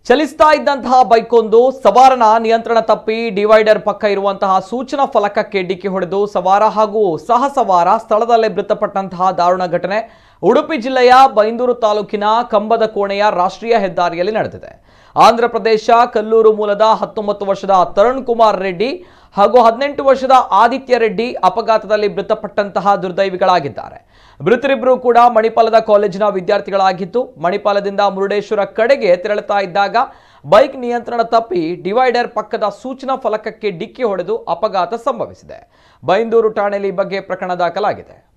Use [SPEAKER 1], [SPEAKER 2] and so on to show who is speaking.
[SPEAKER 1] ಚಲಿಸ್ತಾ ಇದ್ದಂತಹ ಬೈಕೊಂದು ಸವಾರನ ನಿಯಂತ್ರಣ ತಪ್ಪಿ ಡಿವೈಡರ್ ಪಕ್ಕ ಇರುವಂತಹ ಸೂಚನಾ ಫಲಕಕ್ಕೆ ಡಿಕ್ಕಿ ಹೊಡೆದು ಸವಾರ ಹಾಗೂ ಸಹ ಸವಾರ ಸ್ಥಳದಲ್ಲೇ ಮೃತಪಟ್ಟಂತಹ ದಾರುಣ ಘಟನೆ ಉಡುಪಿ ಜಿಲ್ಲೆಯ ಬೈಂದೂರು ತಾಲೂಕಿನ ಕಂಬದ ಕೋಣೆಯ ರಾಷ್ಟ್ರೀಯ ಹೆದ್ದಾರಿಯಲ್ಲಿ ನಡೆದಿದೆ ಆಂಧ್ರ ಪ್ರದೇಶ ಕಲ್ಲೂರು ಮೂಲದ ಹತ್ತೊಂಬತ್ತು ವರ್ಷದ ತರುಣ್ ಕುಮಾರ್ ರೆಡ್ಡಿ ಹಾಗೂ ಹದಿನೆಂಟು ವರ್ಷದ ಆದಿತ್ಯ ರೆಡ್ಡಿ ಅಪಘಾತದಲ್ಲಿ ಮೃತಪಟ್ಟಂತಹ ದುರ್ದೈವಿಗಳಾಗಿದ್ದಾರೆ ಮೃತರಿಬ್ಬರು ಕೂಡ ಮಣಿಪಾಲದ ಕಾಲೇಜಿನ ವಿದ್ಯಾರ್ಥಿಗಳಾಗಿದ್ದು ಮಣಿಪಾಲದಿಂದ ಮುರುಡೇಶ್ವರ ಕಡೆಗೆ ತೆರಳುತ್ತಾ ಇದ್ದಾಗ ಬೈಕ್ ನಿಯಂತ್ರಣ ತಪ್ಪಿ ಡಿವೈಡರ್ ಪಕ್ಕದ ಸೂಚನಾ ಫಲಕಕ್ಕೆ ಡಿಕ್ಕಿ ಹೊಡೆದು ಅಪಘಾತ ಸಂಭವಿಸಿದೆ ಬೈಂದೂರು ಠಾಣೆಯಲ್ಲಿ ಈ ಬಗ್ಗೆ ಪ್ರಕರಣ ದಾಖಲಾಗಿದೆ